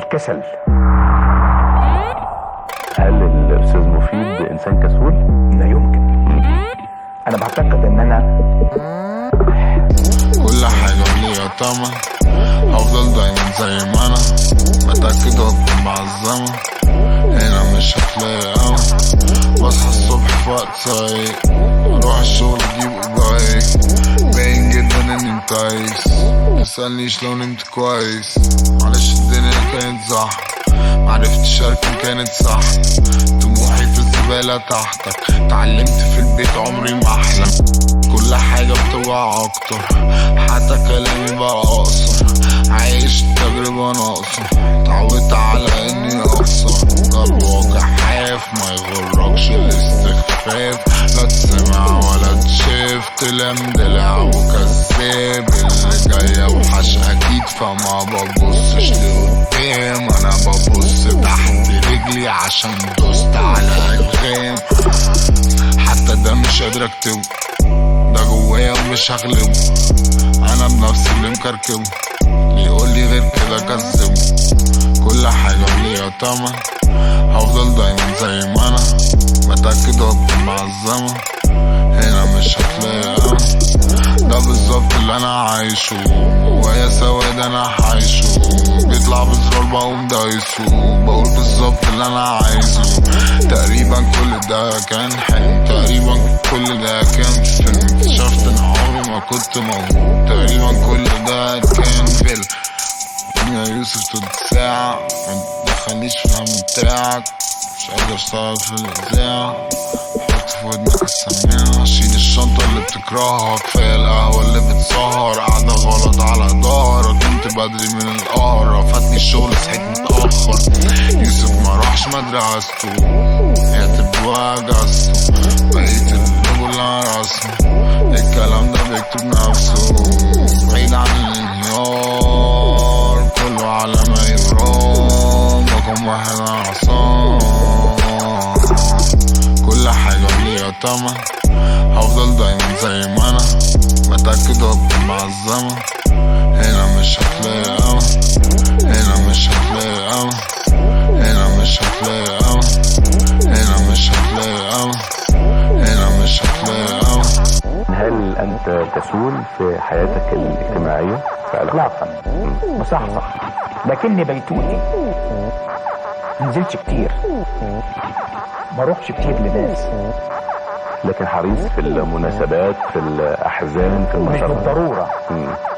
الكسل هل الاستاذ مفيد انسان كسول؟ لا يمكن انا بعتقد ان انا كل حاجة ليها تمن هفضل دايما زي ما انا متأكد وابقى مع الزمن هنا مش هتلاقي امل بصحى الصبح في وقت سعيد اروح الشغل اجيب اجاي باين جدا اني متعيس متسألنيش لو نمت كويس معلش الدنيا كانت زحمة معرفتش اركن كانت صح طموحي في الزبالة تحتك اتعلمت في البيت عمري ما احلم كل حاجة بتوجع اكتر حتى كلامي بقى اقصر عايش تجربة ناقصة اتعودت على اني اقصر ده الواقع حاف ما يغركش الاستخفاف لا تسمع ولا تشاف تلام دلع وكذاب اللي جاي اوحش اكيد فما ببصش لقدام انا ببص تحت رجلي عشان دوست على الغام حتى ده مش قادر اكتبه ده جوايا ومش هغلبه انا بنفسي اللي مكركبه اللي يقول لي غير كده كذبه كل حاجة ليها تمن هفضل دايما زي ما انا متأكد وابقى مع الزمن هنا مش هتلاقي امل ده بالظبط اللي انا عايشه ويا سواد انا حايشه بيطلع بزرار بقوم دايسه بقول بالظبط اللي انا عايزه تقريبا كل ده كان حلم تقريبا كل ده كان فيلم اكتشفت ان عمري ما كنت موجود تقريبا كل ده كان فيلم يا يوسف تلت ساعة متدخلنيش في الهم بتاعك مش قادر اشتغل في الإذاعة حط في ودنك السماعة شيل الشنطة اللي بتكرهها كفاية القهوة اللي بتسهر قاعدة غلط على ظهرك كنت بدري من القهرة فاتني الشغل صحيت متأخر يوسف ما راحش مدرسته كاتب واجزته بقيت اللوجو اللي انا رسمه الكلام ده بيكتب نفسه بعيد عن الانهيار كله على ما يرام رقم واحد انا عصام كل حاجة ليها تمن هفضل دايما زي ما انا متأكد وابقى مع الزمن هنا مش هتلاقي امل هنا مش هتلاقي امل هنا مش هتلاقي امل هنا مش هتلاقي امل هنا مش هتلاقي امل هل انت كسول في حياتك الاجتماعيه؟ فعلا اطلاقا مصحصح لكني بيتوتي منزلش كتير بروحش كتير لناس لكن حريص في المناسبات في الاحزان في مش المسرات بالضرورة مم.